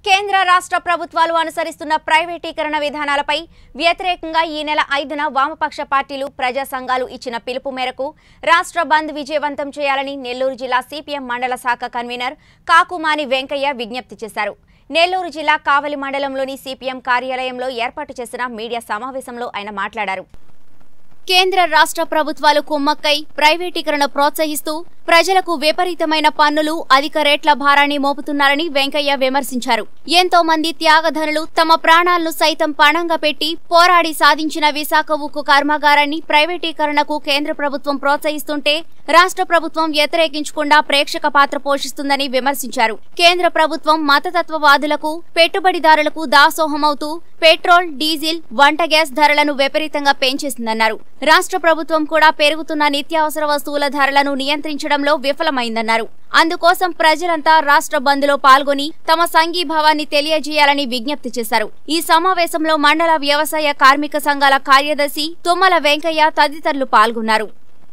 కేంద్ర రాష్ట్ర ప్రభుత్వాలు అనుసరిస్తున్న ప్రైవేటీకరణ విధానాలపై వ్యతిరేకంగా ఈ నెల ఐదున వామపక్ష పార్టీలు ప్రజా సంఘాలు ఇచ్చిన పిలుపు మేరకు రాష్ట్ర బంద్ విజయవంతం చేయాలని నెల్లూరు జిల్లా సిపిఎం మండల శాఖ కన్వీనర్ కాకుమాని వెంకయ్య విజ్ఞప్తి చేశారు నెల్లూరు జిల్లా కావలి మండలంలోని సిపిఎం కార్యాలయంలో ఏర్పాటు చేసిన మీడియా సమావేశంలో ఆయన మాట్లాడారు కేంద్ర రాష్ట్ర ప్రభుత్వాలు కుమ్మక్కై ప్రైవేటీకరణ ప్రోత్సహిస్తూ ప్రజలకు విపరీతమైన పన్నులు అధిక రేట్ల భారాన్ని మోపుతున్నారని వెంకయ్య విమర్శించారు ఎంతో మంది త్యాగధనులు తమ ప్రాణాలను సైతం పణంగా పెట్టి పోరాడి సాధించిన విశాఖ ఉక్కు కర్మాగారాన్ని ప్రైవేటీకరణకు కేంద్ర ప్రభుత్వం ప్రోత్సహిస్తుంటే రాష్ట్ర ప్రభుత్వం వ్యతిరేకించకుండా ప్రేక్షక పాత్ర పోషిస్తుందని విమర్శించారు కేంద్ర ప్రభుత్వం మతతత్వవాదులకు పెట్టుబడిదారులకు దాసోహమవుతూ పెట్రోల్ డీజిల్ వంట గ్యాస్ ధరలను విపరీతంగా పెంచేసిందన్నారు రాష్ట్ర ప్రభుత్వం కూడా పెరుగుతున్న నిత్యావసర వస్తువుల ధరలను నియంత్రించడంలో విఫలమైందన్నారు అందుకోసం ప్రజలంతా రాష్ట్ర బంద్లో పాల్గొని తమ సంఘీభావాన్ని తెలియజేయాలని విజ్ఞప్తి చేశారు ఈ సమావేశంలో మండల వ్యవసాయ కార్మిక సంఘాల కార్యదర్శి తుమ్మల వెంకయ్య తదితరులు పాల్గొన్నారు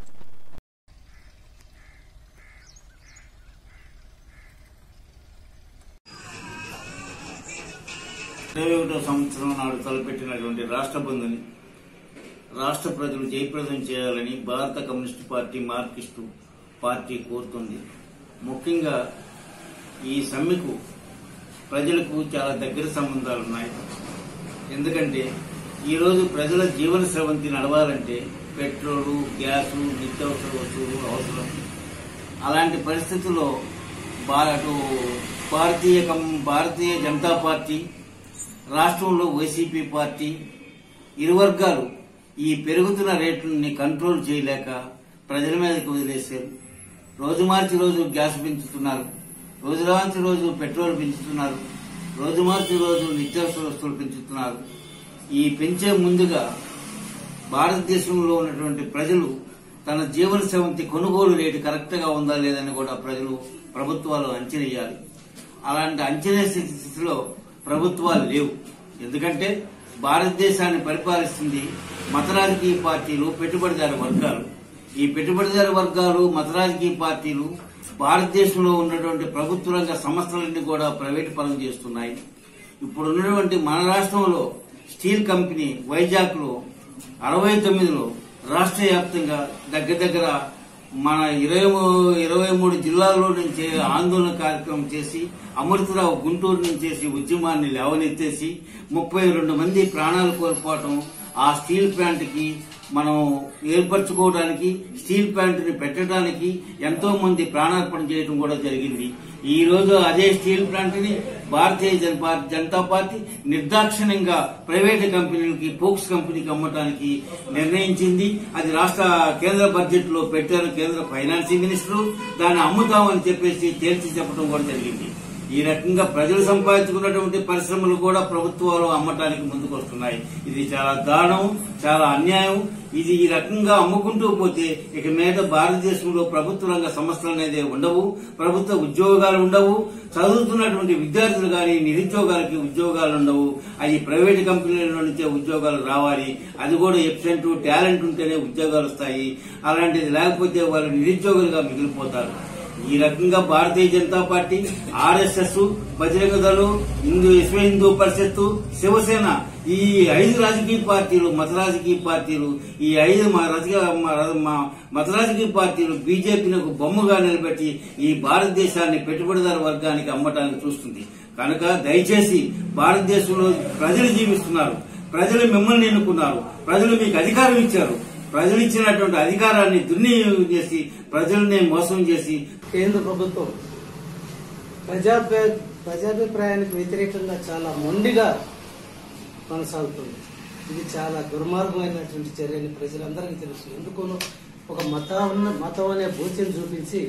ఇరవై ఒకటో సంవత్సరం నాడు తలపెట్టినటువంటి రాష్ట్ర బంధుని రాష్ట్ర ప్రజలు జయప్రదం చేయాలని భారత కమ్యూనిస్టు పార్టీ మార్కిస్టు పార్టీ కోరుతుంది ముఖ్యంగా ఈ సమ్మెకు ప్రజలకు చాలా దగ్గర సంబంధాలు ఉన్నాయి ఎందుకంటే ఈరోజు ప్రజల జీవన స్రవంతి నడవాలంటే పెట్రోలు గ్యాసు నిత్యావసర వస్తువులు అవసరం అలాంటి పరిస్థితుల్లో భా- అటు భారతీయ కమ్- భారతీయ జనతా పార్టీ రాష్ట్రంలో వైసీపీ పార్టీ ఇరు వర్గాలు ఈ పెరుగుతున్న రేట్లని కంట్రోల్ చేయలేక ప్రజల మీదకి వదిలేశారు రోజు మార్చి రోజు గ్యాస్ పెంచుతున్నారు రోజు మార్చి రోజు పెట్రోల్ పెంచుతున్నారు రోజు మార్చి రోజు నిత్యావసర వస్తువులు పెంచుతున్నారు ఈ పెంచే ముందుగా భారతదేశంలో ఉన్నటువంటి ప్రజలు తన జీవన స్రవంతి కొనుగోలు రేటు కరెక్ట్ గా ఉందా లేదని కూడా ప్రజలు ప్రభుత్వాలు అంచనేయాలి అలాంటి అంచనా స్థితిలో ప్రభుత్వాలు లేవు ఎందుకంటే భారతదేశాన్ని పరిపాలిస్తుంది మత రాజకీయ పార్టీలు పెట్టుబడిదారు వర్గాలు ఈ పెట్టుబడిదారు వర్గాలు మత రాజకీయ పార్టీలు భారతదేశంలో ఉన్నటువంటి ప్రభుత్వ రంగ సంస్థలన్నీ కూడా ప్రైవేటు పరం చేస్తున్నాయి ఇప్పుడు ఉన్నటువంటి మన రాష్ట్రంలో స్టీల్ కంపెనీ వైజాగ్ లో అరవై తొమ్మిదిలో రాష్ట్ర వ్యాప్తంగా దగ్గర దగ్గర మన ఇరవై మూ- ఇరవై మూడు జిల్లాల్లో నుంచి ఆందోళన కార్యక్రమం చేసి అమృతరావు గుంటూరు నుంచి చేసి ఉద్యమాన్ని లేవనెత్తేసి ముప్పై రెండు మంది ప్రాణాలు కోల్పోవటం ఆ స్టీల్ ప్లాంట్ కి మనం ఏర్పరచుకోవడానికి స్టీల్ ప్లాంట్ ని పెట్టడానికి ఎంతో మంది ప్రాణార్పణ చేయడం కూడా జరిగింది ఈ రోజు అదే స్టీల్ ప్లాంట్ ని భారతీయ జన- పా- జనతా పార్టీ నిర్దాక్షిణ్యంగా ప్రైవేట్ కంపెనీలకి పోక్స్ కంపెనీకి అమ్మటానికి నిర్ణయించింది అది రాష్ట్ర కేంద్ర బడ్జెట్ లో పెట్టారు కేంద్ర ఫైనాన్స్ మినిస్టర్ దాన్ని అమ్ముతామని చెప్పేసి తేల్చి చెప్పడం కూడా జరిగింది ఈ రకంగా ప్రజలు సంపాదించుకున్నటువంటి పరిశ్రమలు కూడా ప్రభుత్వాలు అమ్మటానికి ముందుకు వస్తున్నాయి ఇది చాలా దారుణం చాలా అన్యాయం ఇది ఈ రకంగా అమ్ముకుంటూ పోతే ఇక మీద భారతదేశంలో ప్రభుత్వ రంగ సంస్థలు అనేది ఉండవు ప్రభుత్వ ఉద్యోగాలు ఉండవు చదువుతున్నటువంటి విద్యార్థులు కానీ నిరుద్యోగాలకి ఉద్యోగాలు ఉండవు అది ప్రైవేట్ కంపెనీల నుంచే ఉద్యోగాలు రావాలి అది కూడా ఎబ్సెంట్ టాలెంట్ ఉంటేనే ఉద్యోగాలు వస్తాయి అలాంటిది లేకపోతే వాళ్ళు నిరుద్యోగులుగా మిగిలిపోతారు ఈ రకంగా భారతీయ జనతా పార్టీ ఆర్ఎస్ఎస్ బజరంగ దళం హిందూ విశ్వ హిందూ పరిషత్తు శివసేన ఈ ఐదు రాజకీయ పార్టీలు మత రాజకీయ పార్టీలు ఈ ఐదు మా రాజకీయ మా- మా మత రాజకీయ పార్టీలు బీజేపీని ఒక బొమ్మగా నిలబెట్టి ఈ భారతదేశాన్ని పెట్టుబడిదారు వర్గానికి అమ్మటానికి చూస్తుంది కనుక దయచేసి భారతదేశంలో ప్రజలు జీవిస్తున్నారు ప్రజలు మిమ్మల్ని ఎన్నుకున్నారు ప్రజలు మీకు అధికారం ఇచ్చారు ప్రజలు ఇచ్చినటువంటి అధికారాన్ని దుర్వినియోగం చేసి ప్రజల్ని మోసం చేసి కేంద్ర ప్రభుత్వం ప్రజాభి ప్రజాభిప్రాయానికి వ్యతిరేకంగా చాలా మొండిగా కొనసాగుతుంది ఇది చాలా దుర్మార్గమైనటువంటి చర్యని ప్రజలందరికీ తెలుసు ఎందుకునో ఒక మతం మతం అనే భూత్యం చూపించి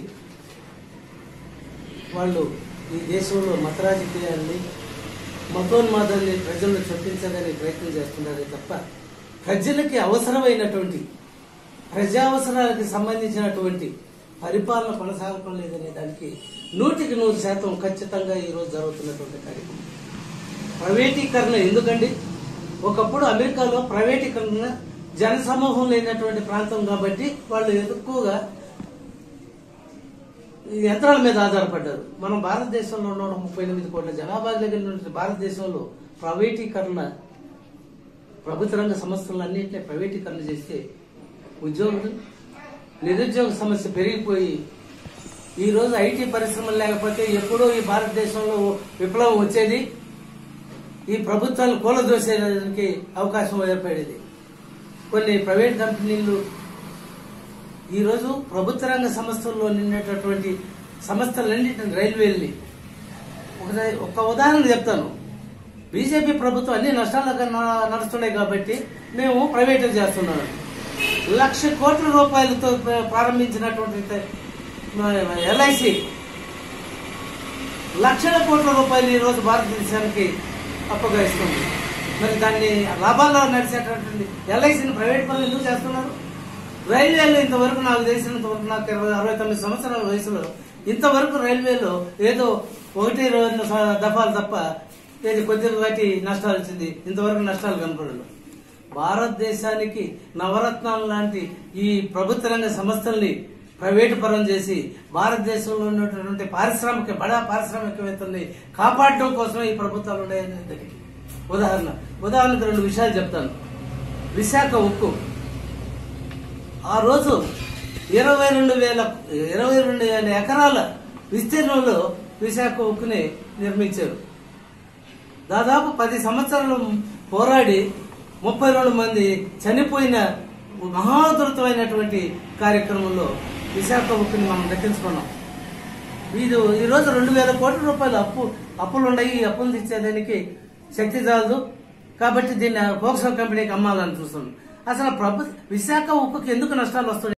వాళ్ళు ఈ దేశంలో మత రాజకీయాన్ని మతోన్మాదాన్ని ప్రజలను చొప్పించాలని ప్రయత్నం చేస్తున్నారే తప్ప ప్రజలకి అవసరమైనటువంటి ప్రజావసరాలకు సంబంధించినటువంటి పరిపాలన కొనసాగటం లేదనే దానికి నూటికి నూరు శాతం ఖచ్చితంగా ఈ రోజు జరుగుతున్నటువంటి కార్యక్రమం ప్రైవేటీకరణ ఎందుకండి ఒకప్పుడు అమెరికాలో ప్రైవేటీకరణ జనసమూహం లేనటువంటి ప్రాంతం కాబట్టి వాళ్ళు ఎక్కువగా ఈ యంత్రాల మీద ఆధారపడ్డారు మనం భారతదేశంలో ఉన్న ముప్పై ఎనిమిది కోట్ల జనాభా కలిగిన భారతదేశంలో ప్రైవేటీకరణ ప్రభుత్వ రంగ సంస్థలన్నింటినీ ప్రైవేటీకరణ చేస్తే ఉద్యోగులు నిరుద్యోగ సమస్య పెరిగిపోయి ఈ రోజు ఐటీ పరిశ్రమలు లేకపోతే ఎప్పుడో ఈ భారతదేశంలో విప్లవం వచ్చేది ఈ ప్రభుత్వాలు కూలదోసేదానికి అవకాశం ఏర్పడేది కొన్ని ప్రైవేట్ కంపెనీలు ఈ రోజు ప్రభుత్వ రంగ సంస్థల్లో నిన్నటువంటి సంస్థలన్నింటిని రైల్వేల్ని ఒక ఒక ఉదాహరణ చెప్తాను బీజేపీ ప్రభుత్వం అన్ని నష్టాలుగా న- నడుస్తున్నాయి కాబట్టి మేము ప్రైవేటైజ్ చేస్తున్నాం లక్ష కోట్ల రూపాయలతో ప్ర- ప్రారంభించినటువంటి ఎల్ఐసి లక్షల కోట్ల రూపాయలు ఈ రోజు భారతదేశానికి అప్పుగా ఇస్తుంది మరి దాన్ని లాభాల్లో నడిచేటటువంటి ఎల్ఐసిని ప్రైవేట్ పనులు ఎందుకు చేస్తున్నారు రైల్వేలో ఇంతవరకు నాకు తెలిసినంత వరకు నాకు ఇరవై అరవై తొమ్మిది సంవత్సరాల వయసులో ఇంతవరకు రైల్వేలో ఏదో ఒకటి రెండు స- దఫాలు తప్ప ఏది కొద్దిపాటి నష్టాలు వచ్చింది ఇంతవరకు నష్టాలు కనపడలేదు భారతదేశానికి నవరత్నాలు లాంటి ఈ ప్రభుత్వ రంగ సంస్థల్ని ప్రైవేటు పరం చేసి భారతదేశంలో ఉన్నటువంటి పారిశ్రామిక బడా పారిశ్రామికవేత్తల్ని కాపాడడం కోసం ఈ ప్రభుత్వాలు ఉన్నాయని దానికి ఉదాహరణ ఉదాహరణకు రెండు విషయాలు చెప్తాను విశాఖ ఉక్కు ఆ రోజు ఇరవై రెండు వేల ఇరవై రెండు వేల ఎకరాల విస్తీర్ణంలో విశాఖ ఉక్కుని నిర్మించారు దాదాపు పది సంవత్సరాలు పోరాడి ముప్పై రెండు మంది చనిపోయిన మహాదృతమైనటువంటి కార్యక్రమంలో విశాఖ ఉక్కుని మనం దక్కించుకున్నాం వీరు ఈ రోజు రెండు వేల కోట్ల రూపాయలు అప్పు అప్పులు ఉన్నాయి ఈ అప్పులు తెచ్చేదానికి శక్తి చాలదు కాబట్టి దీన్ని ఫోక్సో కంపెనీకి అమ్మాలని చూస్తున్నాం అసలు ప్రభు విశాఖ ఉక్కుకి ఎందుకు నష్టాలు వస్తున్నాయి